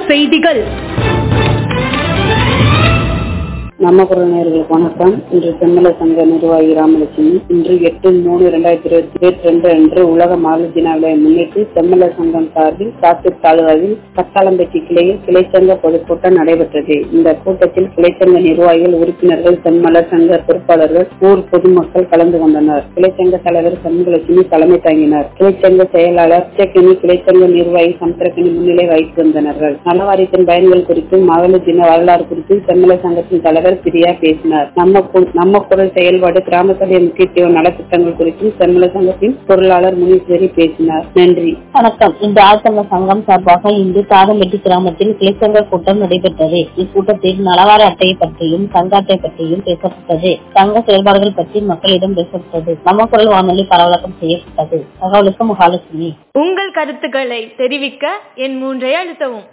செய்திகள் நம்ம குரல் நேர்களுக்கு வணக்கம் இன்று செம்மல சங்க நிர்வாகி ராமலட்சுமி இன்று எட்டு மூணு இரண்டாயிரத்தி இருபத்தி இருபத்தி ரெண்டு அன்று உலக மகளிர் தினாவை முன்னிட்டு செம்மல சங்கம் சார்பில் சாத்தூர் தாலுகாவில் கத்தாளம்பட்டி கிளையில் கிளைச்சங்க பொதுக்கூட்டம் நடைபெற்றது இந்த கூட்டத்தில் கிளைச்சங்க நிர்வாகிகள் உறுப்பினர்கள் செம்மல சங்க பொறுப்பாளர்கள் ஊர் பொதுமக்கள் கலந்து கொண்டனர் கிளைச்சங்க தலைவர் செம்மலட்சுமி தலைமை தாங்கினார் கிளைச்சங்க செயலாளர் உச்சக்கினி கிளைச்சங்க நிர்வாகி சமுத்திரக்கினி முன்னிலை வைத்திருந்தனர்கள் நலவாரியத்தின் பயன்கள் குறித்தும் மகளிர் தின வரலாறு குறித்தும் செம்மல சங்கத்தின் தலைவர் பிரியா பேசினார் நம்ம கு- நம்ம குரல் செயல்பாடு கிராம சபை முக்கியத்துவ நலத்திட்டங்கள் குறித்தும் செம்மல சங்கத்தின் பொருளாளர் முனீஸ்வரி பேசினார் நன்றி வணக்கம் இன்று ஆழ்த்தமிழ சங்கம் சார்பாக இன்று தாதம்பட்டி கிராமத்தில் கிளைச்சங்க கூட்டம் நடைபெற்றது இக்கூட்டத்தில் நலவார அட்டையை பற்றியும் சங்க அட்டை பற்றியும் பேசப்பட்டது சங்க செயல்பாடுகள் பற்றி மக்களிடம் பேசப்பட்டது நம்ம குரல் வானொலி பரவலாக்கம் செய்யப்பட்டது தகவலுக்கு மகாலட்சுமி உங்கள் கருத்துக்களை தெரிவிக்க என் மூன்றை அழுத்தவும்